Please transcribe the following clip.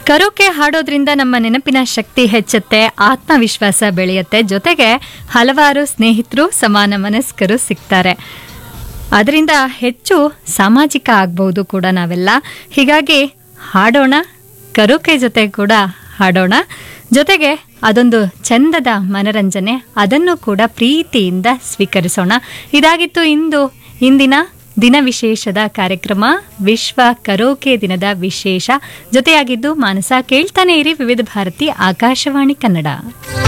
karaoke ಹಾಡೋದ್ರಿಂದ ನಮ್ಮ ನೆನಪಿನ ಶಕ್ತಿ ಹೆಚ್ಚುತ್ತೆ ಆತ್ಮವಿಶ್ವಾಸ ಬೆಳೆಯುತ್ತೆ ಜೊತೆಗೆ ಹಲವಾರು ಸ್ನೇಹಿತರು ಸಮಾನ ಮನಸ್ಕರು ಸಿಗ್ತಾರೆ ಅದರಿಂದ ಹೆಚ್ಚು ಸಾಮಾಜಿಕ ಆಗ್ಬಹುದು ಕೂಡ ನಾವೆಲ್ಲ ಹೀಗಾಗಿ ಹಾಡೋಣ ಕರೋಕೆ ಜೊತೆ ಕೂಡ ಹಾಡೋಣ ಜೊತೆಗೆ ಅದೊಂದು ಚಂದದ ಮನರಂಜನೆ ಅದನ್ನು ಕೂಡ ಪ್ರೀತಿಯಿಂದ ಸ್ವೀಕರಿಸೋಣ ಇದಾಗಿತ್ತು ಇಂದು ಇಂದಿನ ದಿನ ವಿಶೇಷದ ಕಾರ್ಯಕ್ರಮ ವಿಶ್ವ ಕರೋಕೆ ದಿನದ ವಿಶೇಷ ಜೊತೆಯಾಗಿದ್ದು ಮಾನಸ ಕೇಳ್ತಾನೆ ಇರಿ ವಿವಿಧ ಭಾರತಿ ಆಕಾಶವಾಣಿ ಕನ್ನಡ